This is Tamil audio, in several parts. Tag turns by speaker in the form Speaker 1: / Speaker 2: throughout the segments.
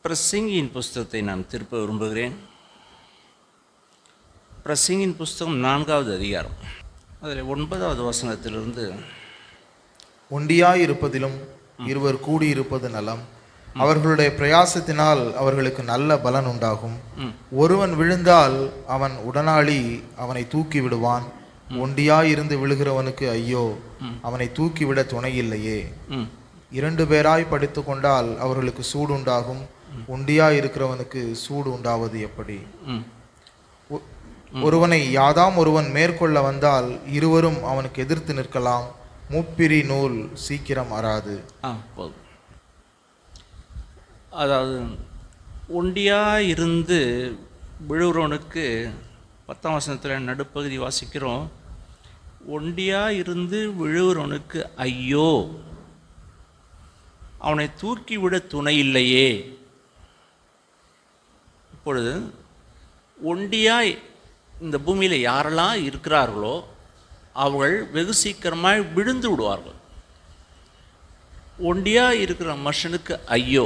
Speaker 1: பிரசங்கியின் புஸ்தகத்தை நான் திருப்ப விரும்புகிறேன் பிரசங்கின் புஸ்தகம் நான்காவது அதிகாரம் அதில் ஒன்பதாவது வசனத்திலிருந்து
Speaker 2: ஒண்டியாய் இருப்பதிலும் இருவர் கூடியிருப்பது நலம் அவர்களுடைய பிரயாசத்தினால் அவர்களுக்கு நல்ல பலன் உண்டாகும் ஒருவன் விழுந்தால் அவன் உடனாளி அவனை தூக்கி விடுவான் ஒண்டியாய் இருந்து விழுகிறவனுக்கு ஐயோ அவனை தூக்கிவிட துணையில்லையே
Speaker 1: ம்
Speaker 2: இரண்டு பேராய் படித்து கொண்டால் அவர்களுக்கு சூடு உண்டாகும் ஒண்டியாய் இருக்கிறவனுக்கு சூடு உண்டாவது எப்படி
Speaker 1: ம்
Speaker 2: ஒ- ஒருவனை யாதாம் ஒருவன் மேற்கொள்ள வந்தால் இருவரும் அவனுக்கு எதிர்த்து நிற்கலாம் முப்பிரி நூல் சீக்கிரம் அறாது
Speaker 1: ஆ போதும் அதாவது ஒண்டியாக இருந்து விழுகிறவனுக்கு பத்தாம் வசனத்தில் நடுப்பகுதி வாசிக்கிறோம் ஒண்டியாக இருந்து விழுகிறவனுக்கு ஐயோ அவனை தூக்கி விட துணை இல்லையே இப்பொழுது ஒண்டியாய் இந்த பூமியில் யாரெல்லாம் இருக்கிறார்களோ அவர்கள் வெகு சீக்கிரமாய் விழுந்து விடுவார்கள் ஒண்டியாக இருக்கிற மனுஷனுக்கு ஐயோ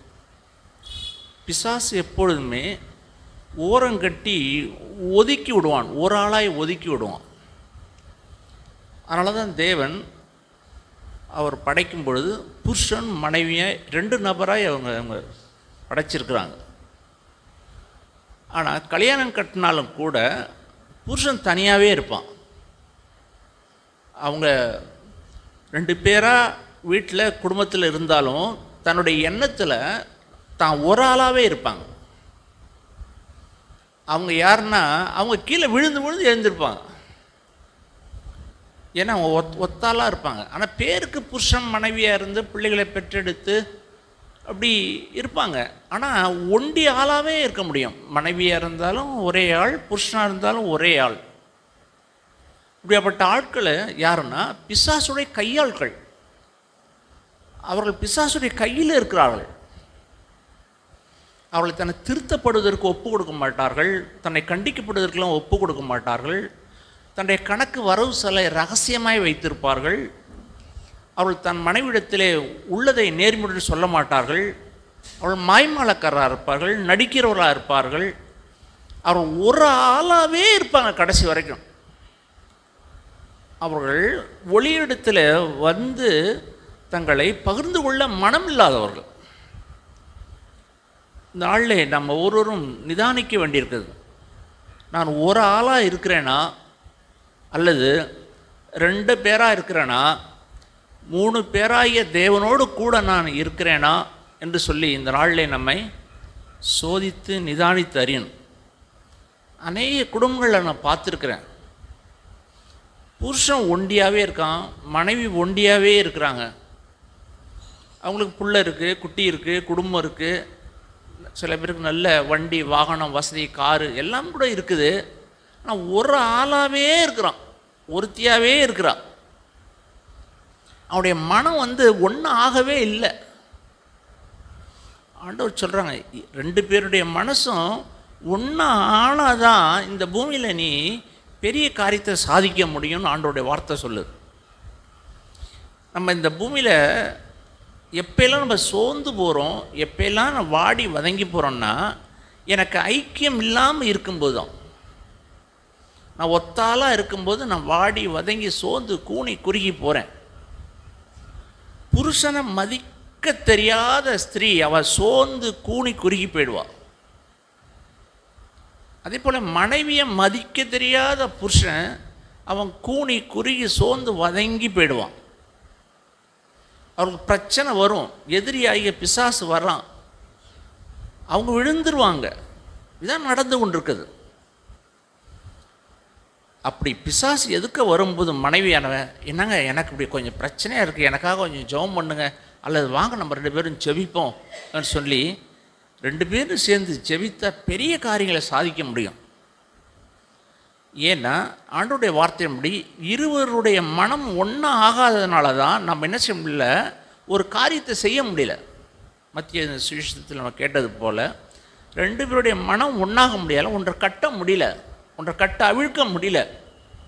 Speaker 1: பிசாசு எப்பொழுதுமே ஓரங்கட்டி ஒதுக்கி விடுவான் ஒரு ஆளாய் ஒதுக்கி விடுவான் அதனால தான் தேவன் அவர் படைக்கும் பொழுது புருஷன் மனைவியை ரெண்டு நபராய் அவங்க அவங்க படைச்சிருக்கிறாங்க ஆனால் கல்யாணம் கட்டினாலும் கூட புருஷன் தனியாகவே இருப்பான் அவங்க ரெண்டு பேராக வீட்டில் குடும்பத்தில் இருந்தாலும் தன்னுடைய எண்ணத்தில் தான் ஒரு ஆளாகவே இருப்பாங்க அவங்க யாருன்னா அவங்க கீழே விழுந்து விழுந்து எழுந்திருப்பாங்க ஏன்னா அவங்க ஒத் ஒத்தாளாக இருப்பாங்க ஆனால் பேருக்கு புருஷன் மனைவியாக இருந்து பிள்ளைகளை பெற்றெடுத்து அப்படி இருப்பாங்க ஆனால் ஒண்டி ஆளாகவே இருக்க முடியும் மனைவியாக இருந்தாலும் ஒரே ஆள் புருஷனாக இருந்தாலும் ஒரே ஆள் இப்படியாப்பட்ட ஆட்கள் யாருன்னா பிசாசுடைய கையாட்கள் அவர்கள் பிசாசுடைய கையில் இருக்கிறார்கள் அவர்களை தன்னை திருத்தப்படுவதற்கு ஒப்பு கொடுக்க மாட்டார்கள் தன்னை கண்டிக்கப்படுவதற்கெல்லாம் ஒப்பு கொடுக்க மாட்டார்கள் தன்னுடைய கணக்கு வரவு செலை ரகசியமாய் வைத்திருப்பார்கள் அவர்கள் தன் மனைவிடத்திலே உள்ளதை நேர்முறையில் சொல்ல மாட்டார்கள் அவர்கள் மாய்மாலக்காரராக இருப்பார்கள் நடிக்கிறவர்களாக இருப்பார்கள் அவர்கள் ஒரு ஆளாகவே இருப்பாங்க கடைசி வரைக்கும் அவர்கள் ஒளியிடத்தில் வந்து தங்களை பகிர்ந்து கொள்ள மனம் இல்லாதவர்கள் இந்த ஆளில் நம்ம ஒவ்வொருவரும் நிதானிக்க வேண்டியிருக்குது நான் ஒரு ஆளாக இருக்கிறேனா அல்லது ரெண்டு பேராக இருக்கிறேனா மூணு பேராகிய தேவனோடு கூட நான் இருக்கிறேனா என்று சொல்லி இந்த நாளில் நம்மை சோதித்து நிதானித்து அறியணும் அநேக குடும்பங்களில் நான் பார்த்துருக்குறேன் புருஷன் ஒண்டியாகவே இருக்கான் மனைவி ஒண்டியாகவே இருக்கிறாங்க அவங்களுக்கு புள்ள இருக்குது குட்டி இருக்குது குடும்பம் இருக்குது சில பேருக்கு நல்ல வண்டி வாகனம் வசதி காரு எல்லாம் கூட இருக்குது ஆனால் ஒரு ஆளாகவே இருக்கிறான் ஒருத்தியாகவே இருக்கிறான் அவனுடைய மனம் வந்து ஒன்றும் ஆகவே இல்லை ஆண்டவர் சொல்கிறாங்க ரெண்டு பேருடைய மனசும் ஒன்றா ஆனாதான் இந்த பூமியில் நீ பெரிய காரியத்தை சாதிக்க முடியும்னு ஆண்டோடைய வார்த்தை சொல்லுது நம்ம இந்த பூமியில் எப்பெல்லாம் நம்ம சோர்ந்து போகிறோம் எப்பெல்லாம் நம்ம வாடி வதங்கி போகிறோம்னா எனக்கு ஐக்கியம் இல்லாமல் இருக்கும்போது தான் நான் ஒத்தாலாக இருக்கும்போது நான் வாடி வதங்கி சோர்ந்து கூனி குறுகி போகிறேன் புருஷனை மதிக்க தெரியாத ஸ்திரீ அவள் சோர்ந்து கூனி குறுகி போயிடுவாள் அதே போல் மனைவியை மதிக்க தெரியாத புருஷன் அவன் கூனி குறுகி சோர்ந்து வதங்கி போயிடுவான் அவருக்கு பிரச்சனை வரும் எதிரியாகிய பிசாசு வர்றான் அவங்க விழுந்துருவாங்க இதான் நடந்து கொண்டிருக்குது அப்படி பிசாசு எதுக்க வரும்போது மனைவியானவன் என்னங்க எனக்கு இப்படி கொஞ்சம் பிரச்சனையாக இருக்குது எனக்காக கொஞ்சம் ஜெபம் பண்ணுங்க அல்லது வாங்க நம்ம ரெண்டு பேரும் ஜெபிப்போம் ன்னு சொல்லி ரெண்டு பேரும் சேர்ந்து ஜெபித்தா பெரிய காரியங்களை சாதிக்க முடியும் ஏன்னா ஆண்டோடைய வார்த்தையின்படி இருவருடைய மனம் ஒன்றா ஆகாததுனால தான் நம்ம என்ன செய்ய முடியல ஒரு காரியத்தை செய்ய முடியல மத்திய சுவிசேஷத்தில் நம்ம கேட்டது போல் ரெண்டு பேருடைய மனம் ஒன்றாக முடியல ஒன்றை கட்ட முடியல ஒன்றை கட்ட அவிழ்க்க முடியல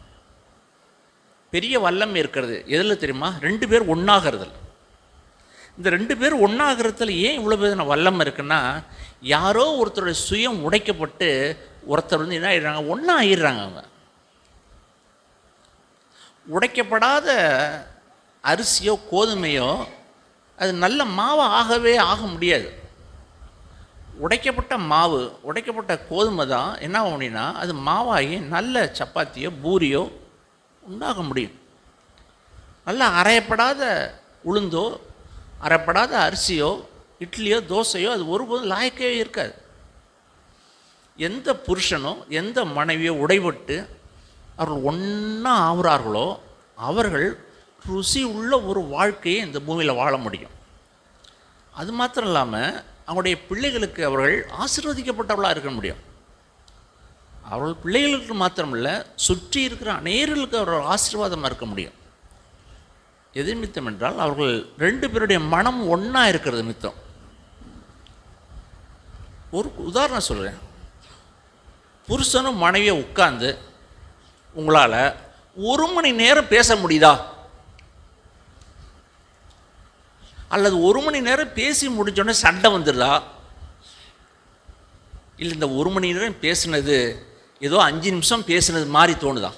Speaker 1: பெரிய வல்லம் இருக்கிறது எதில் தெரியுமா ரெண்டு பேர் ஒன்றாகிறதுல இந்த ரெண்டு பேரும் ஒன்றாகிறதுல ஏன் இவ்வளோ பேர் வல்லம் இருக்குன்னா யாரோ ஒருத்தருடைய சுயம் உடைக்கப்பட்டு ஒருத்தர் வந்து என்ன ஆயிடுறாங்க ஒன்றா ஆயிடுறாங்க அவங்க உடைக்கப்படாத அரிசியோ கோதுமையோ அது நல்ல மாவு ஆகவே ஆக முடியாது உடைக்கப்பட்ட மாவு உடைக்கப்பட்ட கோதுமை தான் என்ன ஆகும் அப்படின்னா அது மாவாகி நல்ல சப்பாத்தியோ பூரியோ உண்டாக முடியும் நல்ல அரையப்படாத உளுந்தோ அரைப்படாத அரிசியோ இட்லியோ தோசையோ அது ஒருபோதும் லாயக்கவே இருக்காது எந்த புருஷனோ எந்த மனைவியோ உடைபட்டு அவர்கள் ஒன்றா ஆகுறார்களோ அவர்கள் ருசி உள்ள ஒரு வாழ்க்கையை இந்த பூமியில் வாழ முடியும் அது மாத்திரம் இல்லாமல் அவங்களுடைய பிள்ளைகளுக்கு அவர்கள் ஆசீர்வதிக்கப்பட்டவர்களாக இருக்க முடியும் அவர்கள் பிள்ளைகளுக்கு மாத்திரமல்ல சுற்றி இருக்கிற அநேர்களுக்கு அவர்கள் ஆசீர்வாதமாக இருக்க முடியும் எது நிமித்தம் என்றால் அவர்கள் ரெண்டு பேருடைய மனம் ஒன்றா இருக்கிறது நிமித்தம் ஒரு உதாரணம் சொல்கிறேன் புருஷனும் மனைவியை உட்கார்ந்து உங்களால் ஒரு மணி நேரம் பேச முடியுதா அல்லது ஒரு மணி நேரம் பேசி முடிஞ்சோடனே சண்டை வந்துடுதா இல்லை இந்த ஒரு மணி நேரம் பேசுனது ஏதோ அஞ்சு நிமிஷம் பேசுனது மாதிரி தோணுதா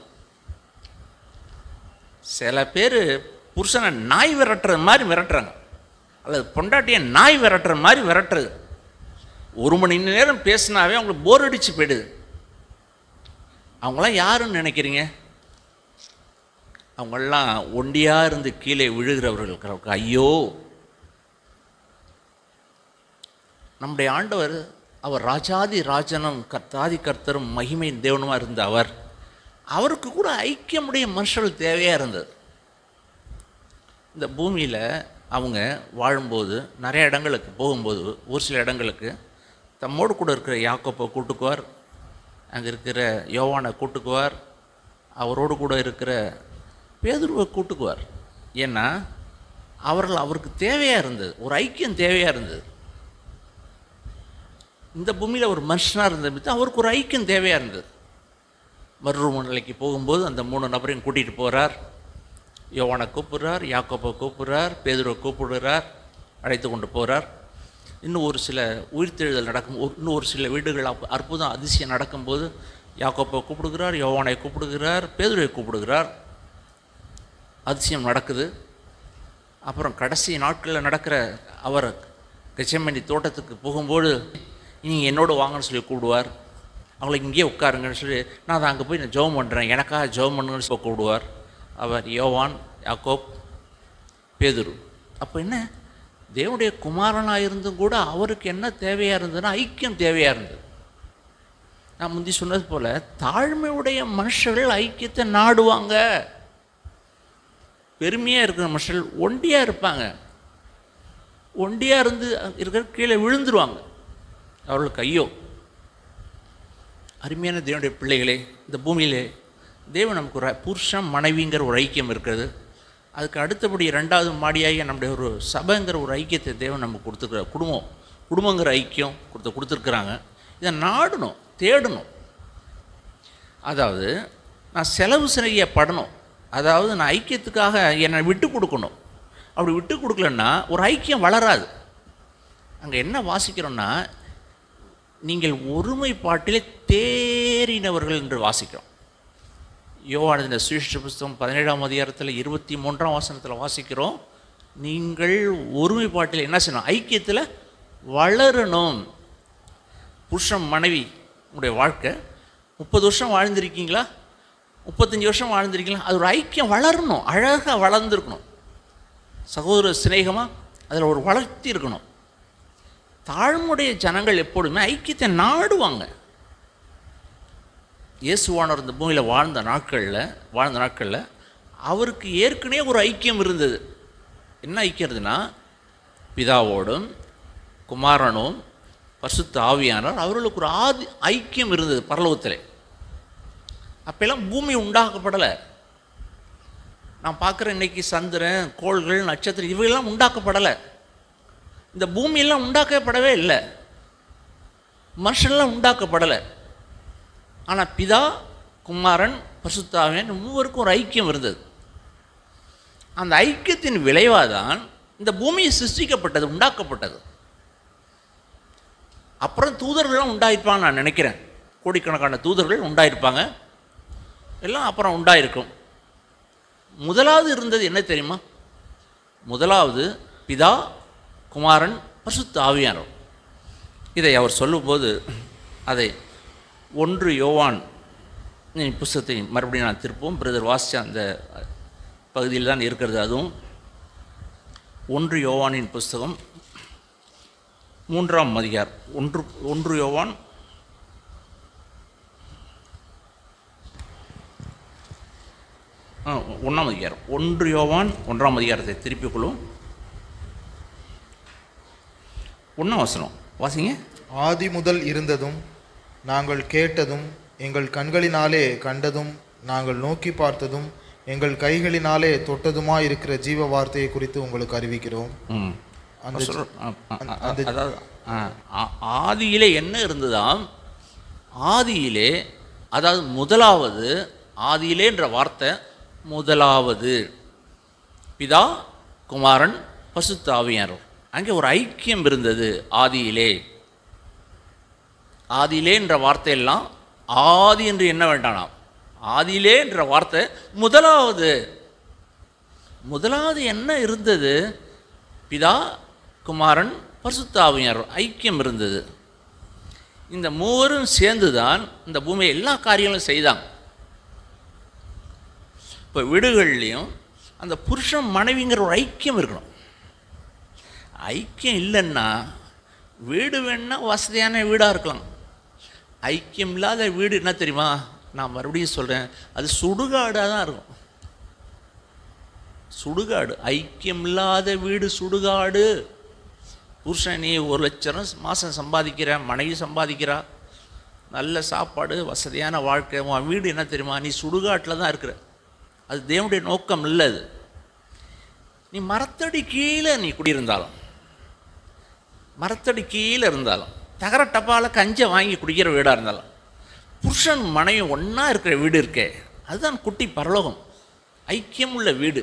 Speaker 1: சில பேர் புருஷனை நாய் விரட்டுறது மாதிரி விரட்டுறாங்க அல்லது பொண்டாட்டியை நாய் விரட்டுற மாதிரி விரட்டுறது ஒரு மணி நேரம் பேசினாவே அவங்களுக்கு போர் அடிச்சு போயிடுது அவங்களாம் யாருன்னு நினைக்கிறீங்க அவங்கெல்லாம் ஒண்டியாக இருந்து கீழே விழுகிறவர்களுக்கு ஐயோ நம்முடைய ஆண்டவர் அவர் ராஜாதி ராஜனும் கர்த்தாதி கர்த்தரும் மகிமை தேவனுமாக இருந்த அவர் அவருக்கு கூட ஐக்கியமுடைய மனுஷர்கள் தேவையாக இருந்தது இந்த பூமியில் அவங்க வாழும்போது நிறைய இடங்களுக்கு போகும்போது ஒரு சில இடங்களுக்கு தம்மோடு கூட இருக்கிற யாக்கோப்பை கூட்டுக்குவார் அங்கே இருக்கிற யோவானை கூட்டுக்குவார் அவரோடு கூட இருக்கிற பேதுருவை கூட்டுக்குவார் ஏன்னா அவர்கள் அவருக்கு தேவையாக இருந்தது ஒரு ஐக்கியம் தேவையாக இருந்தது இந்த பூமியில் ஒரு மனுஷனாக இருந்த அவருக்கு ஒரு ஐக்கியம் தேவையாக இருந்தது மறுமலைக்கு போகும்போது அந்த மூணு நபரையும் கூட்டிகிட்டு போகிறார் யோவானை கூப்பிடுறார் யாக்கோப்பை கூப்பிடுறார் பேதுருவை கூப்பிடுறார் அழைத்து கொண்டு போகிறார் இன்னும் ஒரு சில உயிர்த்தெழுதல் நடக்கும் ஒரு- இன்னும் ஒரு சில வீடுகள் அற்ப- அற்புதம் அதிசயம் நடக்கும்போது யாக்கோப்பை கூப்பிடுகிறார் யோவானை கூப்பிடுகிறார் பேதுருவை கூப்பிடுகிறார் அதிசயம் நடக்குது அப்புறம் கடைசி நாட்களில் நடக்கிற அவர் கச்சமணி தோட்டத்துக்கு போகும்போது நீங்கள் என்னோட வாங்கன்னு சொல்லி கூப்பிடுவார் அவங்கள இங்கேயே உட்காருங்கன்னு சொல்லி நான் அதை அங்கே போய் நான் ஜெபம் பண்ணுறேன் எனக்காக ஜெபம் பண்ணுங்கன்னு சொல்லி கூப்பிடுவார் அவர் யோவான் யாக்கோப் பேதுரு அப்போ என்ன தேவனுடைய குமாரனாக இருந்தும் கூட அவருக்கு என்ன தேவையாக இருந்ததுன்னா ஐக்கியம் தேவையாக இருந்தது நான் முந்தி சொன்னது போல் தாழ்மையுடைய மனுஷர்கள் ஐக்கியத்தை நாடுவாங்க பெருமையாக இருக்கிற மனுஷர்கள் ஒண்டியாக இருப்பாங்க ஒண்டியாக இருந்து இருக்கிற கீழே விழுந்துருவாங்க அவர்களுக்கு ஐயோ அருமையான தேவனுடைய பிள்ளைகளே இந்த பூமியிலே தேவன் நமக்கு ஒரு புருஷன் மனைவிங்கிற ஒரு ஐக்கியம் இருக்கிறது அதுக்கு அடுத்தபடி ரெண்டாவது மாடியாகிய நம்முடைய ஒரு சபைங்கிற ஒரு ஐக்கியத்தை தேவன் நமக்கு கொடுத்துருக்குற குடும்பம் குடும்பங்கிற ஐக்கியம் கொடுத்து கொடுத்துருக்குறாங்க இதை நாடணும் தேடணும் அதாவது நான் செலவு செய்யப்படணும் அதாவது நான் ஐக்கியத்துக்காக என்னை விட்டு கொடுக்கணும் அப்படி விட்டு கொடுக்கலன்னா ஒரு ஐக்கியம் வளராது அங்கே என்ன வாசிக்கிறோன்னா நீங்கள் ஒருமைப்பாட்டிலே தேறினவர்கள் என்று வாசிக்கிறோம் யோவானதின சுவிசேஷ புஸ்தகம் பதினேழாம் அதிகாரத்தில் இருபத்தி மூன்றாம் வாசனத்தில் வாசிக்கிறோம் நீங்கள் ஒருமைப்பாட்டில் என்ன செய்யணும் ஐக்கியத்தில் வளரணும் புருஷன் மனைவி உங்களுடைய வாழ்க்கை முப்பது வருஷம் வாழ்ந்திருக்கீங்களா முப்பத்தஞ்சு வருஷம் வாழ்ந்திருக்கீங்களா அது ஒரு ஐக்கியம் வளரணும் அழகாக வளர்ந்துருக்கணும் சகோதர சிநேகமாக அதில் ஒரு வளர்த்தி இருக்கணும் தாழ்முடைய ஜனங்கள் எப்பொழுதுமே ஐக்கியத்தை நாடுவாங்க இயேசுவானவர் இந்த பூமியில் வாழ்ந்த நாட்களில் வாழ்ந்த நாட்களில் அவருக்கு ஏற்கனவே ஒரு ஐக்கியம் இருந்தது என்ன ஐக்கியம் இருந்ததுன்னா பிதாவோடும் குமாரனும் பரிசுத்த ஆவியானார் அவர்களுக்கு ஒரு ஆதி ஐக்கியம் இருந்தது பரலோகத்தில் அப்பெல்லாம் பூமி உண்டாக்கப்படலை நான் பார்க்குற இன்னைக்கு சந்திரன் கோள்கள் நட்சத்திரம் இவையெல்லாம் உண்டாக்கப்படலை இந்த பூமியெல்லாம் உண்டாக்கப்படவே இல்லை மனுஷன்லாம் உண்டாக்கப்படலை ஆனால் பிதா குமாரன் பரிசுத்தாவியன் மூவருக்கும் ஒரு ஐக்கியம் இருந்தது அந்த ஐக்கியத்தின் விளைவாக தான் இந்த பூமி சிருஷ்டிக்கப்பட்டது உண்டாக்கப்பட்டது அப்புறம் தூதர்கள்லாம் உண்டாயிருப்பாங்க நான் நினைக்கிறேன் கோடிக்கணக்கான தூதர்கள் உண்டாயிருப்பாங்க எல்லாம் அப்புறம் உண்டாயிருக்கும் முதலாவது இருந்தது என்ன தெரியுமா முதலாவது பிதா குமாரன் பரிசுத்த ஆவியானவர் இதை அவர் சொல்லும்போது அதை ஒன்று யோவான் இந்த புஸ்தகத்தை மறுபடியும் நான் திருப்பவும் பிரதர் வாசித்த அந்த பகுதியில் தான் இருக்கிறது அதுவும் ஒன்று யோவானின் புஸ்தகம் மூன்றாம் அதிகார் ஒன்று ஒன்று யோவான் ஆ, ஒன்றாம் அதிகாரம் ஒன்று யோவான் ஒன்றாம் அதிகாரத்தை திருப்பிக் கொள்ளும் ஒன்றாம் வசனம் வாசிங்க
Speaker 2: ஆதி முதல் இருந்ததும் நாங்கள் கேட்டதும் எங்கள் கண்களினாலே கண்டதும் நாங்கள் நோக்கி பார்த்ததும் எங்கள் கைகளினாலே தொட்டதுமா இருக்கிற ஜீவ வார்த்தையை குறித்து உங்களுக்கு அறிவிக்கிறோம்
Speaker 1: ம்
Speaker 2: அந்த
Speaker 1: சொல்ற- ஆ, ஆ, ஆ,
Speaker 2: அந்த-
Speaker 1: அதாவது ஆ, ஆ- ஆதியிலே என்ன இருந்ததாம் ஆதியிலே அதாவது முதலாவது ஆதியிலேன்ற வார்த்தை முதலாவது பிதா குமாரன் பசுத்த ஆவியானவர் அங்கே ஒரு ஐக்கியம் இருந்தது ஆதியிலே ஆதியிலே என்ற வார்த்தையெல்லாம் ஆதி என்று என்ன வேண்டானாம் ஆதியிலே என்ற வார்த்தை முதலாவது முதலாவது என்ன இருந்தது பிதா குமாரன் பரிசுத்தாவியார் ஐக்கியம் இருந்தது இந்த மூவரும் சேர்ந்து தான் இந்த பூமியை எல்லா காரியங்களும் செய்தாங்க இப்போ வீடுகள்லேயும் அந்த புருஷன் மனைவிங்கிற ஒரு ஐக்கியம் இருக்கணும் ஐக்கியம் இல்லைன்னா வீடு வேணா வசதியான வீடாக இருக்கலாம் ஐக்கியம் இல்லாத வீடு என்ன தெரியுமா நான் மறுபடியும் சொல்கிறேன் அது சுடுகாடாக தான் இருக்கும் சுடுகாடு ஐக்கியம் இல்லாத வீடு சுடுகாடு புருஷன் நீ ஒரு லட்சம் மாதம் சம்பாதிக்கிற மனைவி சம்பாதிக்கிறா நல்ல சாப்பாடு வசதியான வாழ்க்கை உன் வீடு என்ன தெரியுமா நீ சுடுகாட்டில் தான் இருக்கிற அது தேவனுடைய நோக்கம் இல்லை அது நீ மரத்தடி கீழே நீ குடியிருந்தாலும் மரத்தடி கீழே இருந்தாலும் தகர டப்பால கஞ்சை வாங்கி குடிக்கிற வீடாக இருந்தாலும் புருஷன் மனைவி ஒன்றா இருக்கிற வீடு இருக்கே அதுதான் குட்டி பரலோகம் ஐக்கியம் உள்ள வீடு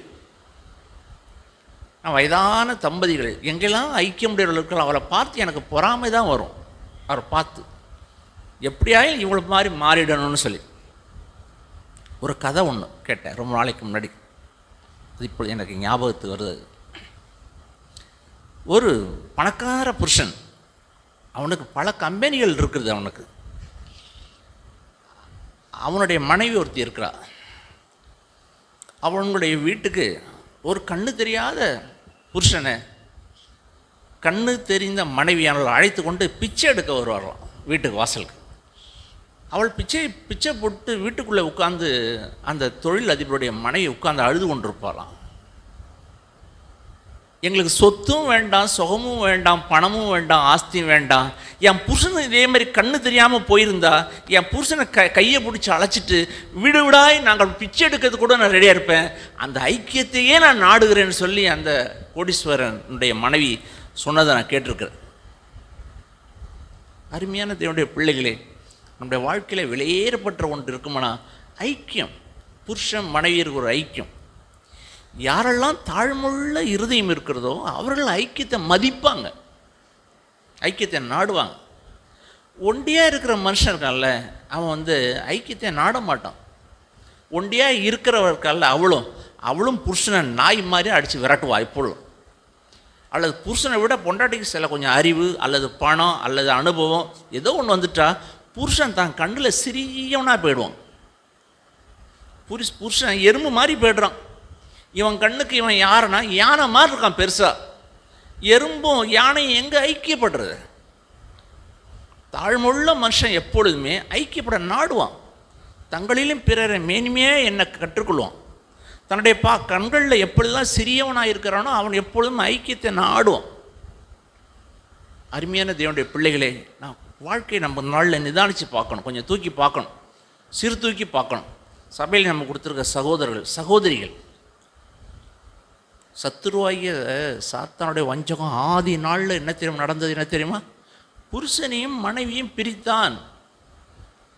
Speaker 1: நான் வயதான தம்பதிகள் எங்கெல்லாம் ஐக்கியம் உடையவர்கள் இருக்கிறோம் அவளை பார்த்து எனக்கு பொறாமை தான் வரும் அவரை பார்த்து எப்படியாயும் இவளை மாதிரி மாறிடணும்னு சொல்லி ஒரு கதை ஒன்று கேட்டேன் ரொம்ப நாளைக்கு முன்னாடி அது இப்பொழுது எனக்கு ஞாபகத்துக்கு வருது ஒரு பணக்கார புருஷன் அவனுக்கு பல கம்பெனிகள் இருக்குது அவனுக்கு அவனுடைய மனைவி ஒருத்தி இருக்கிறா அவனுடைய வீட்டுக்கு ஒரு கண்ணு தெரியாத புருஷனை கண்ணு தெரிந்த மனைவியானவள் அழைத்து கொண்டு பிச்சை எடுக்க வருவாராம் வீட்டுக்கு வாசலுக்கு அவள் பிச்சை பிச்சை போட்டு வீட்டுக்குள்ளே உட்காந்து அந்த தொழில் அதிபருடைய மனைவி உட்கார்ந்து அழுது கொண்டிருப்பாளாம் எங்களுக்கு சொத்தும் வேண்டாம் சுகமும் வேண்டாம் பணமும் வேண்டாம் ஆஸ்தியும் வேண்டாம் என் புருஷன் இதே மாதிரி கண்ணு தெரியாமல் போயிருந்தா என் புருஷனை க கையை பிடிச்சி அழைச்சிட்டு விடு விடாய் நாங்கள் பிச்சை எடுக்கிறது கூட நான் ரெடியாக இருப்பேன் அந்த ஐக்கியத்தையே நான் நாடுகிறேன்னு சொல்லி அந்த கோடீஸ்வரனுடைய மனைவி சொன்னதை நான் கேட்டிருக்கிறேன் அருமையான தேவனுடைய பிள்ளைகளே நம்முடைய வாழ்க்கையில் வெளியேறப்பட்ட ஒன்று இருக்குமானா ஐக்கியம் புருஷன் மனைவி இருக்கிற ஒரு ஐக்கியம் யாரெல்லாம் தாழ்முள்ள இருதயம் இருக்கிறதோ அவர்கள் ஐக்கியத்தை மதிப்பாங்க ஐக்கியத்தை நாடுவாங்க ஒண்டியாக இருக்கிற மனுஷன் இருக்கான்ல அவன் வந்து ஐக்கியத்தை நாட மாட்டான் ஒண்டியாக இருக்கிறவர் இருக்கான்ல அவளும் அவளும் புருஷனை நாய் மாதிரி அடித்து விரட்டுவா இப்பொழுதும் அல்லது புருஷனை விட பொண்டாட்டிக்கு சில கொஞ்சம் அறிவு அல்லது பணம் அல்லது அனுபவம் ஏதோ ஒன்று வந்துட்டா புருஷன் தான் கண்ணில் சிறியவனாக போயிடுவான் புருஷ் புருஷன் எறும்பு மாதிரி போய்டுறான் இவன் கண்ணுக்கு இவன் யாருன்னா யானை மாதிரி இருக்கான் பெருசா எறும்பும் யானையும் எங்கே ஐக்கியப்படுறது தாழ்முள்ள மனுஷன் எப்பொழுதுமே ஐக்கியப்பட நாடுவான் தங்களிலும் பிறரை மேன்மையே என்னை கற்றுக்கொள்வான் தன்னுடைய பா கண்களில் எப்பொழுதெல்லாம் சிறியவனாக இருக்கிறானோ அவன் எப்பொழுதும் ஐக்கியத்தை நாடுவான் அருமையான தேவனுடைய பிள்ளைகளே நான் வாழ்க்கையை நம்ம நாளில் நிதானித்து பார்க்கணும் கொஞ்சம் தூக்கி பார்க்கணும் சிறு தூக்கி பார்க்கணும் சபையில் நம்ம கொடுத்துருக்க சகோதரர்கள் சகோதரிகள் சத்துருவாகிய சாத்தானுடைய வஞ்சகம் ஆதி நாளில் என்ன தெரியுமா நடந்தது என்ன தெரியுமா புருஷனையும் மனைவியும் பிரித்தான்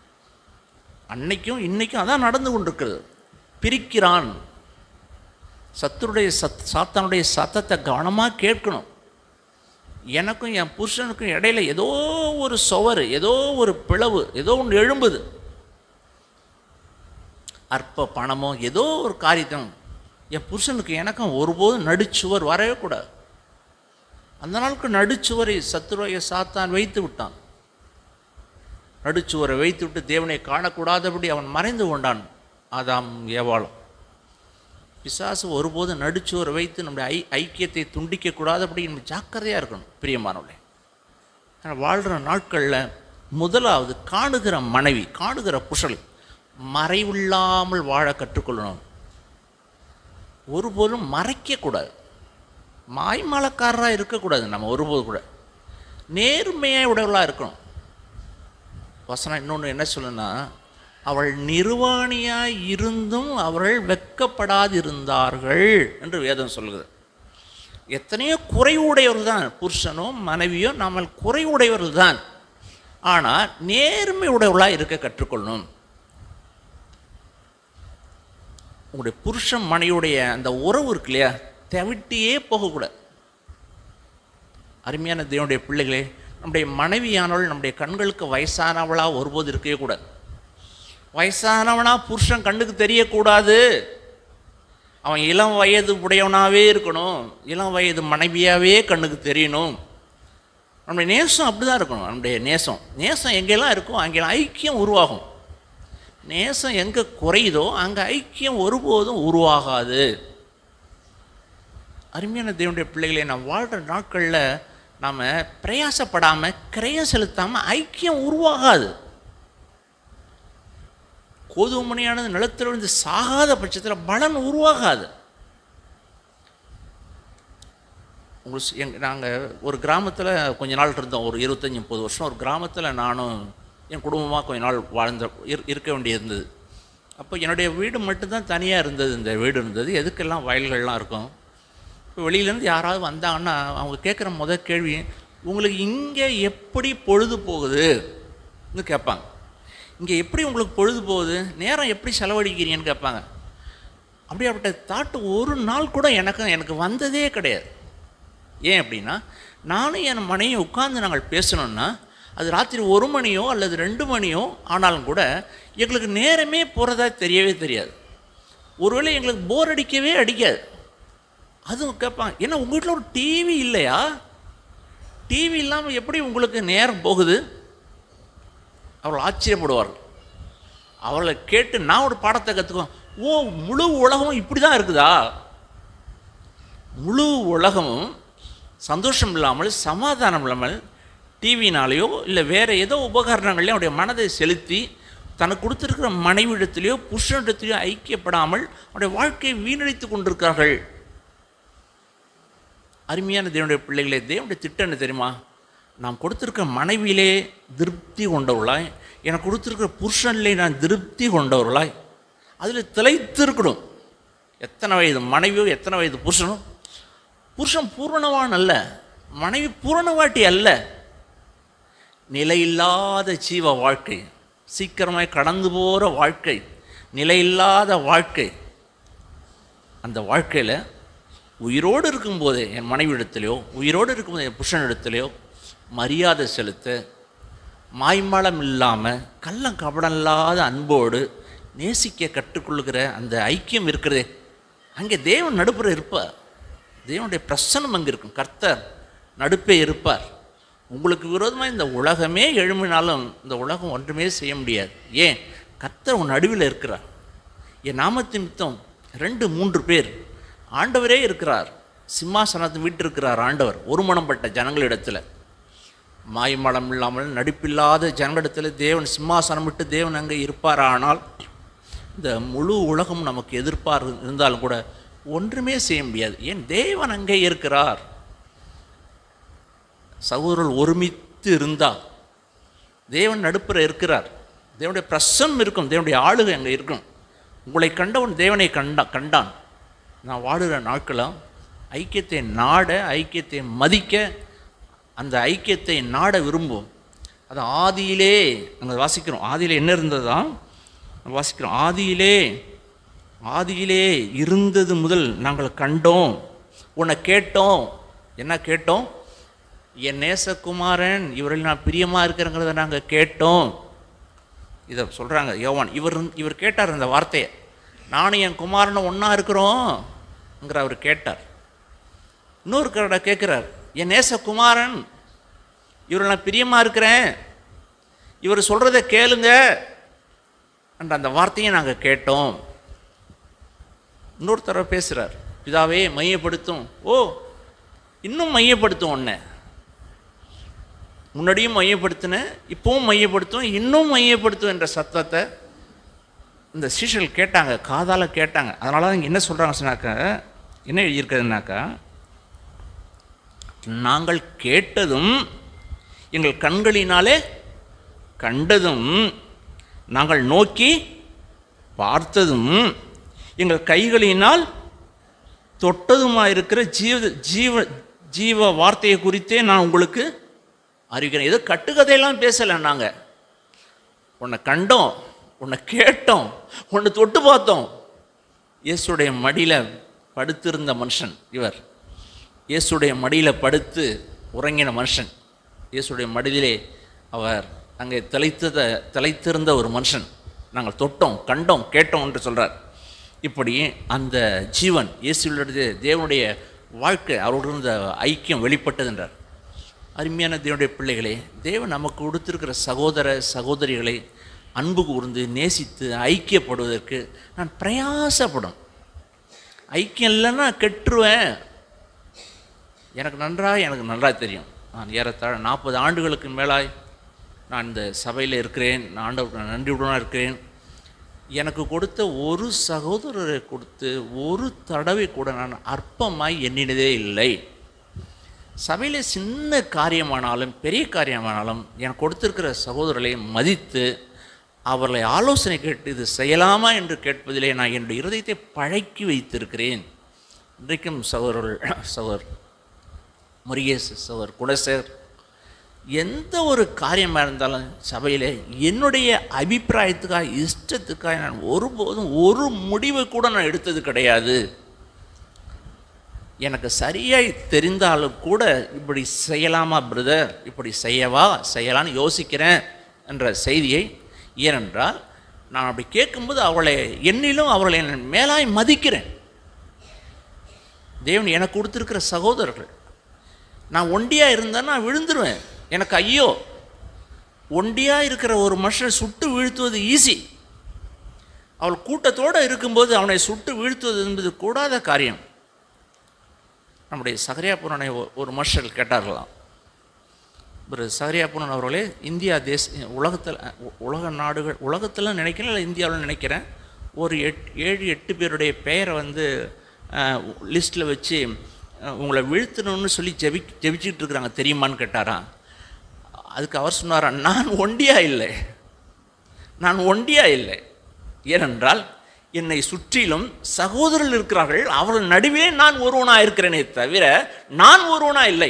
Speaker 1: அன்னைக்கும் இன்னைக்கும் அதான் நடந்து கொண்டிருக்கிறது பிரிக்கிறான் சத்துருடைய சத் சாத்தானுடைய சத்தத்தை கவனமாக கேட்கணும் எனக்கும் என் புருஷனுக்கும் இடையில ஏதோ ஒரு சுவர் ஏதோ ஒரு பிளவு ஏதோ ஒன்று எழும்புது அற்ப பணமோ ஏதோ ஒரு காரியத்தம் என் புருஷனுக்கு எனக்கும் ஒருபோதும் நடுச்சுவர் வரவே கூடாது அந்த நாளுக்கு நடுச்சுவரை சத்துருடைய சாத்தான் வைத்து விட்டான் நடுச்சுவரை வைத்து விட்டு தேவனை காணக்கூடாதபடி அவன் மறைந்து கொண்டான் ஆதாம் ஏவாளும் பிசாசு ஒருபோதும் நடுச்சுவரை வைத்து நம்முடைய ஐ ஐக்கியத்தை துண்டிக்கக்கூடாதபடி நம்ம ஜாக்கிரதையாக இருக்கணும் பிரியமானவர்களே ஆனால் வாழ்கிற நாட்களில் முதலாவது காணுகிற மனைவி காணுகிற புஷல் மறைவில்லாமல் வாழ கற்றுக்கொள்ளணும் ஒருபோதும் மறைக்கக்கூடாது மாய்மலக்காரராக இருக்கக்கூடாது நம்ம ஒருபோது கூட நேர்மையாக உடலாக இருக்கணும் வசனம் இன்னொன்று என்ன சொல்லுன்னா அவள் நிர்வாணியாய் இருந்தும் அவர்கள் வெக்கப்படாதிருந்தார்கள் என்று வேதம் சொல்லுகிறது எத்தனையோ குறைவுடையவர்கள் தான் புருஷனோ மனைவியோ நம்ம குறைவுடையவர்கள் தான் ஆனால் நேர்மை உடையவர்களாக இருக்க கற்றுக்கொள்ளணும் உங்களுடைய புருஷன் மனைவியுடைய அந்த உறவு இருக்கு இல்லையா தவிட்டியே போகக்கூடாது அருமையான தேவனுடைய பிள்ளைகளே நம்முடைய மனைவியானவள் நம்முடைய கண்களுக்கு வயசானவளாக ஒருபோது இருக்கவே கூடாது வயசானவனா புருஷன் கண்ணுக்கு தெரியக்கூடாது அவன் இளம் வயது உடையவனாகவே இருக்கணும் இளம் வயது மனைவியாகவே கண்ணுக்கு தெரியணும் நம்முடைய நேசம் அப்படி தான் இருக்கணும் நம்முடைய நேசம் நேசம் எங்கெல்லாம் இருக்கோ அங்கெல்லாம் ஐக்கியம் உருவாகும் நேசம் எங்கே குறையுதோ அங்கே ஐக்கியம் ஒருபோதும் உருவாகாது அருமையான தேவனுடைய பிள்ளைகளை நாம் வாழ்கிற நாட்களில் நாம் பிரயாசப்படாமல் கிரயம் செலுத்தாமல் ஐக்கியம் உருவாகாது கோதுமணியானது நிலத்தில் விழுந்து சாகாத பட்சத்தில் பலன் உருவாகாது உங்களுக்கு எங் நாங்கள் ஒரு கிராமத்தில் கொஞ்ச நாள் இருந்தோம் ஒரு இருபத்தஞ்சி முப்பது வருஷம் ஒரு கிராமத்தில் நானும் என் குடும்பமாக கொஞ்ச நாள் வாழ்ந்த இரு இருக்க வேண்டியிருந்தது அப்போ என்னுடைய வீடு மட்டும்தான் தனியாக இருந்தது இந்த வீடு இருந்தது எதுக்கெல்லாம் வயல்கள்லாம் இருக்கும் இப்போ வெளியிலேருந்து யாராவது வந்தாங்கன்னா அவங்க கேட்குற முதல் கேள்வி உங்களுக்கு இங்கே எப்படி பொழுது போகுதுன்னு கேட்பாங்க இங்கே எப்படி உங்களுக்கு பொழுது போகுது நேரம் எப்படி செலவழிக்கிறீங்கன்னு கேட்பாங்க அப்படியாப்பட்ட தாட்டு ஒரு நாள் கூட எனக்கு எனக்கு வந்ததே கிடையாது ஏன் அப்படின்னா நானும் என் மனையும் உட்கார்ந்து நாங்கள் பேசணுன்னா அது ராத்திரி ஒரு மணியோ அல்லது ரெண்டு மணியோ ஆனாலும் கூட எங்களுக்கு நேரமே போகிறதா தெரியவே தெரியாது ஒருவேளை எங்களுக்கு போர் அடிக்கவே அடிக்காது அதுவும் கேட்பாங்க ஏன்னா உங்கள் வீட்டில் ஒரு டிவி இல்லையா டிவி இல்லாமல் எப்படி உங்களுக்கு நேரம் போகுது அவர்கள் ஆச்சரியப்படுவார்கள் அவளை கேட்டு நான் ஒரு பாடத்தை கற்றுக்குவேன் ஓ முழு உலகமும் இப்படி தான் இருக்குதா முழு உலகமும் சந்தோஷம் இல்லாமல் சமாதானம் இல்லாமல் டிவினாலேயோ இல்லை வேறு ஏதோ உபகரணங்களையும் அவருடைய மனதை செலுத்தி தனக்கு கொடுத்துருக்கிற மனைவிடத்திலேயோ புருஷனிடத்திலேயோ ஐக்கியப்படாமல் அவருடைய வாழ்க்கையை வீணடித்து கொண்டிருக்கிறார்கள் அருமையான தேவனுடைய பிள்ளைகளே தேவனுடைய திட்டம் என்ன தெரியுமா நாம் கொடுத்துருக்க மனைவியிலே திருப்தி கொண்டவர்களாய் எனக்கு கொடுத்துருக்கிற புருஷனிலே நான் திருப்தி கொண்டவர்களாய் அதில் திளைத்திருக்கணும் எத்தனை வயது மனைவியோ எத்தனை வயது புருஷனோ புருஷன் பூரணவான் அல்ல மனைவி பூரணவாட்டி அல்ல நிலையில்லாத ஜீவ வாழ்க்கை சீக்கிரமாய் கடந்து போகிற வாழ்க்கை நிலையில்லாத வாழ்க்கை அந்த வாழ்க்கையில் உயிரோடு இருக்கும்போதே என் மனைவியிடத்திலையோ உயிரோடு இருக்கும்போது என் புருஷனிடத்திலையோ மரியாதை செலுத்த மாய்மலம் இல்லாமல் கள்ளம் கபடம் இல்லாத அன்போடு நேசிக்க கற்றுக்கொள்ளுகிற அந்த ஐக்கியம் இருக்கிறதே அங்கே தேவன் நடுப்புற இருப்பார் தேவனுடைய பிரசனம் அங்கே இருக்கும் கர்த்தர் நடுப்பே இருப்பார் உங்களுக்கு விரோதமாக இந்த உலகமே எழும்பினாலும் இந்த உலகம் ஒன்றுமே செய்ய முடியாது ஏன் கர்த்தர் உன் நடுவில் இருக்கிறார் என் நாமத்தின் நிமித்தம் ரெண்டு மூன்று பேர் ஆண்டவரே இருக்கிறார் சிம்மாசனத்தை விட்டிருக்கிறார் ஆண்டவர் ஒருமனப்பட்ட ஜனங்களிடத்தில் மாய்மலம் இல்லாமல் நடிப்பில்லாத ஜனங்களிடத்தில் தேவன் சிம்மாசனம் விட்டு தேவன் அங்கே இருப்பாரானால் இந்த முழு உலகம் நமக்கு எதிர்ப்பார் இருந்தாலும் கூட ஒன்றுமே செய்ய முடியாது ஏன் தேவன் அங்கே இருக்கிறார் சகோதரர்கள் ஒருமித்து இருந்தால் தேவன் நடுப்புற இருக்கிறார் தேவனுடைய பிரசன்னம் இருக்கும் தேவனுடைய ஆளுகை அங்கே இருக்கும் உங்களை கண்டவன் தேவனை கண்டா கண்டான் நான் வாடுகிற நாட்களும் ஐக்கியத்தை நாட ஐக்கியத்தை மதிக்க அந்த ஐக்கியத்தை நாட விரும்பும் அது ஆதியிலே நாங்கள் வாசிக்கிறோம் ஆதியிலே என்ன இருந்ததா வாசிக்கிறோம் ஆதியிலே ஆதியிலே இருந்தது முதல் நாங்கள் கண்டோம் உன்னை கேட்டோம் என்ன கேட்டோம் என் நேசகுமாரன் இவரில் நான் பிரியமாக இருக்கிறேங்கிறத நாங்கள் கேட்டோம் இதை சொல்கிறாங்க யோவான் இவர் இவர் கேட்டார் இந்த வார்த்தையை நானும் என் குமாரனும் ஒன்றா இருக்கிறோம்ங்கிற அவர் கேட்டார் இன்னொரு கரடை கேட்குறார் என் நேச குமாரன் இவரை நான் பிரியமாக இருக்கிறேன் இவர் சொல்கிறத கேளுங்க என்ற அந்த வார்த்தையை நாங்கள் கேட்டோம் இன்னொரு தடவை பேசுகிறார் பிதாவே மையப்படுத்தும் ஓ இன்னும் மையப்படுத்தும் உன்னை முன்னாடியும் மையப்படுத்தினேன் இப்போவும் மையப்படுத்தும் இன்னும் மையப்படுத்தும் என்ற சத்தத்தை இந்த சீஷர்கள் கேட்டாங்க காதால் கேட்டாங்க அதனால தான் இங்கே என்ன சொல்கிறாங்க சொன்னாக்கா என்ன எழுதியிருக்கிறதுனாக்கா நாங்கள் கேட்டதும் எங்கள் கண்களினாலே கண்டதும் நாங்கள் நோக்கி பார்த்ததும் எங்கள் கைகளினால் தொட்டதுமா இருக்கிற ஜீவ ஜீவ ஜீவ வார்த்தையை குறித்தே நான் உங்களுக்கு அறிவிக்கிறேன் ஏதோ கட்டுக்கதையெல்லாம் பேசலை நாங்கள் உன்னை கண்டோம் உன்னை கேட்டோம் உன்னை தொட்டு பார்த்தோம் இயேசுடைய மடியில் படுத்திருந்த மனுஷன் இவர் இயேசுடைய மடியில் படுத்து உறங்கின மனுஷன் இயேசுடைய மடியிலே அவர் அங்கே திளைத்தத திளைத்திருந்த ஒரு மனுஷன் நாங்கள் தொட்டோம் கண்டோம் கேட்டோம் என்று சொல்கிறார் இப்படி அந்த ஜீவன் இயேசுடைய தேவனுடைய வாழ்க்கை அவரோடு இருந்த ஐக்கியம் வெளிப்பட்டது என்றார் அருமையான தேவனுடைய பிள்ளைகளே தேவன் நமக்கு கொடுத்திருக்கிற சகோதர சகோதரிகளை அன்பு கூர்ந்து நேசித்து ஐக்கியப்படுவதற்கு நான் பிரயாசப்படும் ஐக்கியம் இல்லைன்னா கெட்டுருவேன் எனக்கு நன்றாக எனக்கு நன்றாக தெரியும் நான் ஏறத்தாழ நாற்பது ஆண்டுகளுக்கு மேலாய் நான் இந்த சபையில் இருக்கிறேன் நான் ஆண்டவருக்கு நன்றியுடனாக இருக்கிறேன் எனக்கு கொடுத்த ஒரு சகோதரரை கொடுத்து ஒரு தடவை கூட நான் அற்பமாய் எண்ணினதே இல்லை சபையில் சின்ன காரியமானாலும் பெரிய காரியமானாலும் எனக்கு கொடுத்திருக்கிற சகோதரர்களை மதித்து அவர்களை ஆலோசனை கேட்டு இது செய்யலாமா என்று கேட்பதிலே நான் என்னுடைய இருதயத்தை பழக்கி வைத்திருக்கிறேன் இன்றைக்கும் சகோதரர்கள் சகோதர் முருகேஷ் சகோதர் குணசேகர் எந்த ஒரு காரியமாக இருந்தாலும் சபையில் என்னுடைய அபிப்பிராயத்துக்காக இஷ்டத்துக்காக நான் ஒருபோதும் ஒரு முடிவை கூட நான் எடுத்தது கிடையாது எனக்கு சரியாய் தெரிந்தாலும் கூட இப்படி செய்யலாமா பிரதர் இப்படி செய்யவா செய்யலான்னு யோசிக்கிறேன் என்ற செய்தியை ஏனென்றால் நான் அப்படி கேட்கும்போது அவளை என்னிலும் அவர்களை நான் மேலாய் மதிக்கிறேன் தேவன் எனக்கு கொடுத்துருக்கிற சகோதரர்கள் நான் ஒண்டியாக இருந்தேன்னா நான் விழுந்துருவேன் எனக்கு ஐயோ ஒண்டியாக இருக்கிற ஒரு மனுஷனை சுட்டு வீழ்த்துவது ஈஸி அவள் கூட்டத்தோடு இருக்கும்போது அவனை சுட்டு வீழ்த்துவது என்பது கூடாத காரியம் நம்முடைய சகரியா புராணை ஒரு மனுஷர் கேட்டார்களாம் ஒரு சகரியா புரான் அவர்களே இந்தியா தேச உலகத்தில் உலக நாடுகள் உலகத்தில் நினைக்கிறேன் இல்லை இந்தியாவில் நினைக்கிறேன் ஒரு எட் ஏழு எட்டு பேருடைய பெயரை வந்து லிஸ்ட்டில் வச்சு அஹ், உங்களை வீழ்த்தணும்னு சொல்லி ஜெபி ஜெபிச்சுட்டு இருக்கிறாங்க தெரியுமான்னு கேட்டாராம் அதுக்கு அவர் சொன்னாரா நான் ஒண்டியா இல்லை நான் ஒண்டியா இல்லை ஏனென்றால் என்னை சுற்றிலும் சகோதரர்கள் இருக்கிறார்கள் அவர்கள் நடுவே நான் ஒருவனாக இருக்கிறேனே தவிர நான் ஒருவனா இல்லை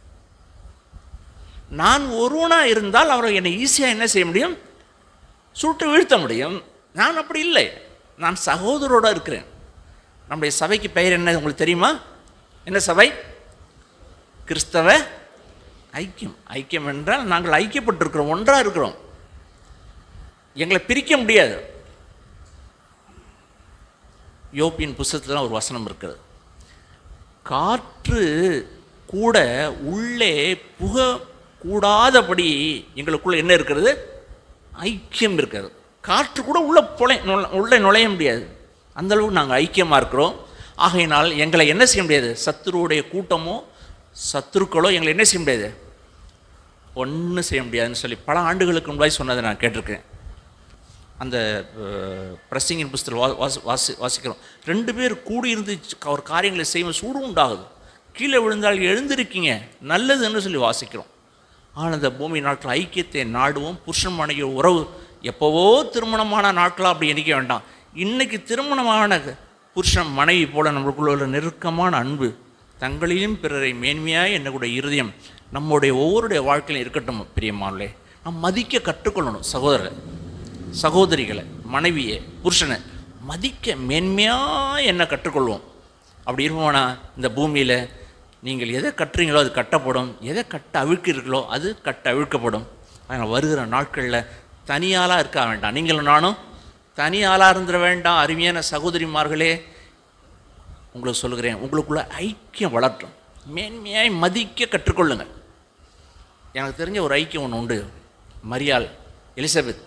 Speaker 1: நான் ஒருவனா இருந்தால் அவர்கள் என்னை ஈஸியாக என்ன செய்ய முடியும் சுட்டு வீழ்த்த முடியும் நான் அப்படி இல்லை நான் சகோதரோட இருக்கிறேன் நம்முடைய சபைக்கு பெயர் என்ன உங்களுக்கு தெரியுமா என்ன சபை கிறிஸ்தவ ஐக்கியம் ஐக்கியம் என்றால் நாங்கள் ஐக்கியப்பட்டிருக்கிறோம் ஒன்றாக இருக்கிறோம் எங்களை பிரிக்க முடியாது யோப்பின் புஸ்தகத்தில் ஒரு வசனம் இருக்கிறது காற்று கூட உள்ளே புக கூடாதபடி எங்களுக்குள்ள என்ன இருக்கிறது ஐக்கியம் இருக்கிறது காற்று கூட உள்ள புலை நுழ- உள்ளே நுழைய முடியாது அந்த அளவுக்கு நாங்கள் ஐக்கியமாக இருக்கிறோம் ஆகையினால் எங்களை என்ன செய்ய முடியாது சத்துருவுடைய கூட்டமோ சத்துருக்களோ எங்களை என்ன செய்ய முடியாது ஒன்றும் செய்ய முடியாதுன்னு சொல்லி பல ஆண்டுகளுக்கு முன்னாடி சொன்னதை நான் கேட்டிருக்கேன் அந்த பிரசிங்கின் புஸ்தத்தில் வா வாசி வாசி வாசிக்கிறோம் ரெண்டு பேர் கூடி இருந்து அவர் காரியங்களை செய்யும் சூடு உண்டாகுது கீழே விழுந்தால் எழுந்திருக்கீங்க நல்லதுன்னு சொல்லி வாசிக்கிறோம் ஆனால் இந்த பூமி நாட்கள் ஐக்கியத்தை நாடுவோம் புருஷன் மனைவி உறவு எப்போவோ திருமணமான நாட்களாக அப்படி எண்ணிக்க வேண்டாம் இன்னைக்கு திருமணமான புருஷன் மனைவி போல நம்மளுக்குள்ள உள்ள நெருக்கமான அன்பு தங்களிலும் பிறரை மேன்மையாக என்னக்கூடிய இருதயம் நம்முடைய ஒவ்வொருடைய வாழ்க்கையிலும் இருக்கட்டும் பிரியமானே நாம் மதிக்க கற்றுக்கொள்ளணும் சகோதரரை சகோதரிகளை மனைவியை புருஷனை மதிக்க மேன்மையாக என்ன கற்றுக்கொள்வோம் அப்படி இருப்போம்னா இந்த பூமியில் நீங்கள் எதை கட்டுறீங்களோ அது கட்டப்படும் எதை கட்ட அவிழ்க்கிறீர்களோ அது கட்ட அவிழ்க்கப்படும் அதனால் வருகிற நாட்களில் தனியாளாக இருக்க வேண்டாம் நீங்களும் நானும் தனியாளாக இருந்துட வேண்டாம் அருமையான சகோதரிமார்களே உங்களுக்கு சொல்லுகிறேன் உங்களுக்குள்ள ஐக்கியம் வளர்ட்டும் மேன்மையாய் மதிக்க கற்றுக்கொள்ளுங்கள் எனக்கு தெரிஞ்ச ஒரு ஐக்கியம் ஒன்று உண்டு மரியாள் எலிசபெத்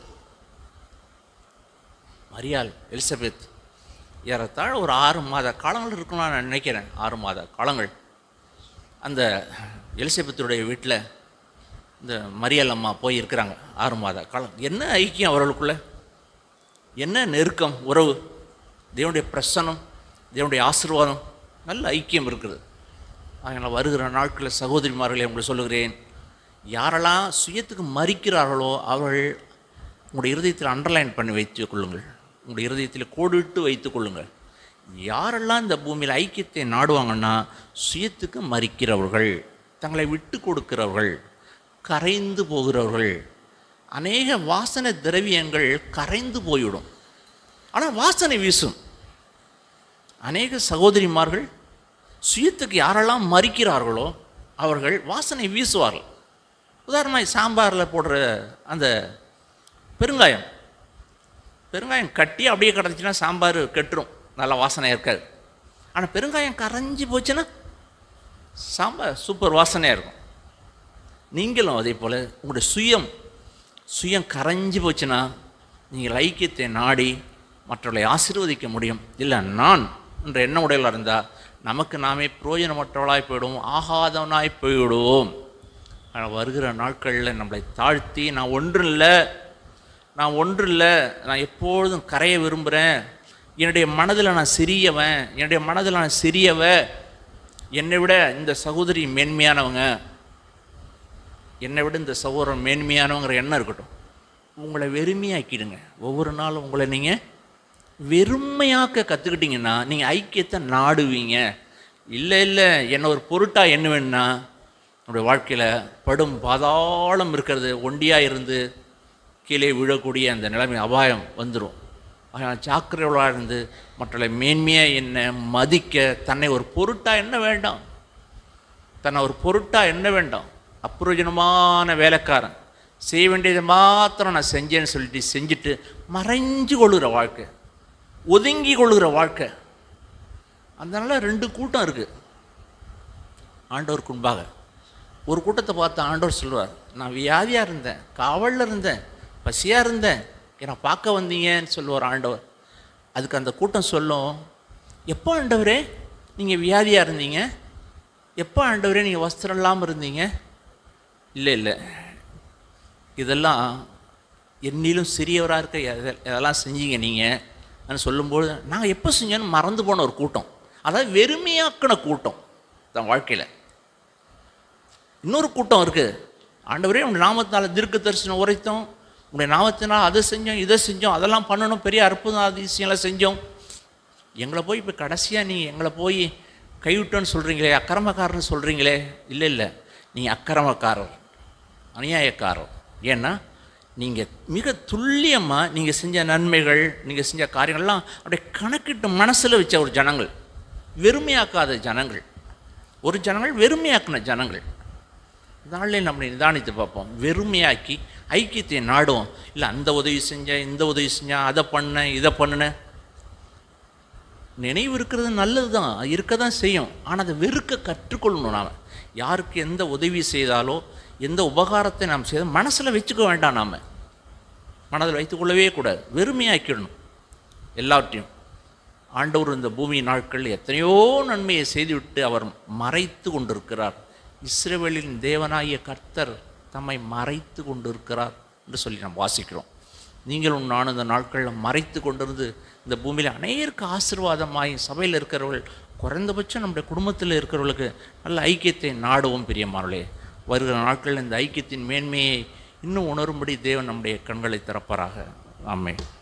Speaker 1: மரியாள் எலிசபெத் ஏறத்தாழ ஒரு ஆறு மாத காலங்கள் இருக்கும்னு நான் நினைக்கிறேன் ஆறு மாத காலங்கள் அந்த எலிசபெத்துடைய வீட்டில் இந்த மரியாள் அம்மா போய் இருக்கிறாங்க ஆறு மாத காலம் என்ன ஐக்கியம் அவர்களுக்குள்ள என்ன நெருக்கம் உறவு தேவனுடைய பிரசனம் தேவனுடைய ஆசீர்வாதம் நல்ல ஐக்கியம் இருக்குது அதனால் வருகிற நாட்களில் சகோதரிமார்களை உங்களுக்கு சொல்லுகிறேன் யாரெல்லாம் சுயத்துக்கு மறிக்கிறார்களோ அவர்கள் உங்களுடைய இருதயத்தில் அண்டர்லைன் பண்ணி வைத்துக் கொள்ளுங்கள் உங்களுடைய இருதயத்தில் கோடிட்டு வைத்துக் கொள்ளுங்கள் யாரெல்லாம் இந்த பூமியில் ஐக்கியத்தை நாடுவாங்கன்னா சுயத்துக்கு மறிக்கிறவர்கள் தங்களை விட்டு கொடுக்கிறவர்கள் கரைந்து போகிறவர்கள் அநேக வாசனை திரவியங்கள் கரைந்து போய்விடும் ஆனால் வாசனை வீசும் அநேக சகோதரிமார்கள் சுயத்துக்கு யாரெல்லாம் மறிக்கிறார்களோ அவர்கள் வாசனை வீசுவார்கள் உதாரணமாக சாம்பாரில் போடுற அந்த பெருங்காயம் பெருங்காயம் கட்டி அப்படியே கிடந்துச்சுன்னா சாம்பார் கெட்டுரும் நல்ல வாசனையாக இருக்காது ஆனால் பெருங்காயம் கரைஞ்சி போச்சுன்னா சாம்பார் சூப்பர் வாசனையாக இருக்கும் நீங்களும் அதே போல் உங்களுடைய சுயம் சுயம் கரைஞ்சி போச்சுன்னா நீங்கள் ஐக்கியத்தை நாடி மற்றவர்களை ஆசீர்வதிக்க முடியும் இல்லை நான் என்ற எண்ண உடையலாக இருந்தால் நமக்கு நாமே பிரயோஜனமற்றவளாய் போயிடுவோம் ஆகாதவனாய் போய்விடுவோம் ஆனால் வருகிற நாட்களில் நம்மளை தாழ்த்தி நான் ஒன்றும் இல்லை நான் ஒன்றும் இல்லை நான் எப்பொழுதும் கரைய விரும்புகிறேன் என்னுடைய மனதில் நான் சிறியவன் என்னுடைய மனதில் நான் சிறியவ என்னை விட இந்த சகோதரி மேன்மையானவங்க என்னை விட இந்த சகோதரன் மேன்மையானவங்கிற எண்ணம் இருக்கட்டும் உங்களை வெறுமையாக்கிடுங்க ஒவ்வொரு நாளும் உங்களை நீங்கள் வெறுமையாக்க கற்றுக்கிட்டீங்கன்னா நீங்கள் ஐக்கியத்தை நாடுவீங்க இல்லை இல்லை என்ன ஒரு பொருட்டாக என்ன வேணும்னா நம்முடைய வாழ்க்கையில் படும் பாதாளம் இருக்கிறது ஒண்டியாக இருந்து கீழே விழக்கூடிய அந்த நிலைமை அபாயம் வந்துடும் அதனால் ஜாக்கிரதையாக இருந்து மற்றவர்களை மேன்மையாக என்ன மதிக்க தன்னை ஒரு பொருட்டாக என்ன வேண்டாம் தன்னை ஒரு பொருட்டாக என்ன வேண்டாம் அப்பிரயோஜனமான வேலைக்காரன் செய்ய வேண்டியதை மாத்திரம் நான் செஞ்சேன்னு சொல்லிட்டு செஞ்சுட்டு மறைஞ்சு கொள்ளுகிற வாழ்க்கை ஒதுங்கி கொள்ளுகிற வாழ்க்கை அதனால ரெண்டு கூட்டம் இருக்குது ஆண்டவருக்கு முன்பாக ஒரு கூட்டத்தை பார்த்து ஆண்டவர் சொல்லுவார் நான் வியாதியாக இருந்தேன் காவலில் இருந்தேன் பசியாக இருந்தேன் என்னை பார்க்க வந்தீங்கன்னு சொல்லுவார் ஆண்டவர் அதுக்கு அந்த கூட்டம் சொல்லும் எப்போ ஆண்டவரே நீங்கள் வியாதியாக இருந்தீங்க எப்போ ஆண்டவரே நீங்கள் வஸ்திரம் இல்லாமல் இருந்தீங்க இல்லை இல்லை இதெல்லாம் என்னிலும் சிறியவராக இருக்க எத- எதெல்லாம் செஞ்சீங்க நீங்கள் சொல்லும்போது நாங்கள் எப்போ செஞ்சோன்னு மறந்து போன ஒரு கூட்டம் அதாவது வெறுமையாக்கின கூட்டம் தன் வாழ்க்கையில் இன்னொரு கூட்டம் இருக்குது ஆண்டவரே உங்கள் நாமத்தினால தீர்க்க தரிசனம் உரைத்தோம் உங்களுடைய நாமத்தினால் அதை செஞ்சோம் இதை செஞ்சோம் அதெல்லாம் பண்ணணும் பெரிய அற்புதம் அதிசயம்லாம் செஞ்சோம் எங்களை போய் இப்போ கடைசியாக நீங்கள் எங்களை போய் கைவிட்டோன்னு சொல்கிறீங்களே அக்கிரமக்காரன்னு சொல்கிறீங்களே இல்லை இல்லை நீங்கள் அக்கிரமக்காரர் அநியாயக்காரர் ஏன்னா நீங்கள் மிக துல்லியமாக நீங்கள் செஞ்ச நன்மைகள் நீங்கள் செஞ்ச காரியங்கள்லாம் அப்படியே கணக்கிட்டு மனசில் வச்ச ஒரு ஜனங்கள் வெறுமையாக்காத ஜனங்கள் ஒரு ஜனங்கள் வெறுமையாக்கின ஜனங்கள் நாளிலே நம்மளை நிதானித்து பார்ப்போம் வெறுமையாக்கி ஐக்கியத்தை நாடுவோம் இல்லை அந்த உதவி செஞ்சேன் இந்த உதவி செஞ்சேன் அதை பண்ணேன் இதை பண்ணினேன் நினைவு இருக்கிறது நல்லது தான் இருக்க தான் செய்யும் ஆனால் அதை வெறுக்க கற்றுக்கொள்ளணும் நாம் யாருக்கு எந்த உதவி செய்தாலோ எந்த உபகாரத்தை நாம் செய்த மனசில் வச்சுக்க வேண்டாம் நாம் மனதில் வைத்துக்கொள்ளவே கூடாது வெறுமையாக்கிடணும் எல்லாவற்றையும் ஆண்டவர் இந்த பூமி நாட்கள் எத்தனையோ நன்மையை செய்துவிட்டு அவர் மறைத்து கொண்டிருக்கிறார் இஸ்ரவேலின் தேவனாகிய கர்த்தர் தம்மை மறைத்து கொண்டிருக்கிறார் என்று சொல்லி நாம் வாசிக்கிறோம் நீங்களும் நானும் இந்த நாட்களில் மறைத்து கொண்டிருந்து இந்த பூமியில் அநேருக்கு ஆசீர்வாதமாகி சபையில் இருக்கிறவர்கள் குறைந்தபட்சம் நம்முடைய குடும்பத்தில் இருக்கிறவர்களுக்கு நல்ல ஐக்கியத்தை நாடுவோம் பிரியமானவர்களே வருகிற நாட்களில் இந்த ஐக்கியத்தின் மேன்மையை இன்னும் உணரும்படி தேவன் நம்முடைய கண்களை திறப்பாராக ஆமென்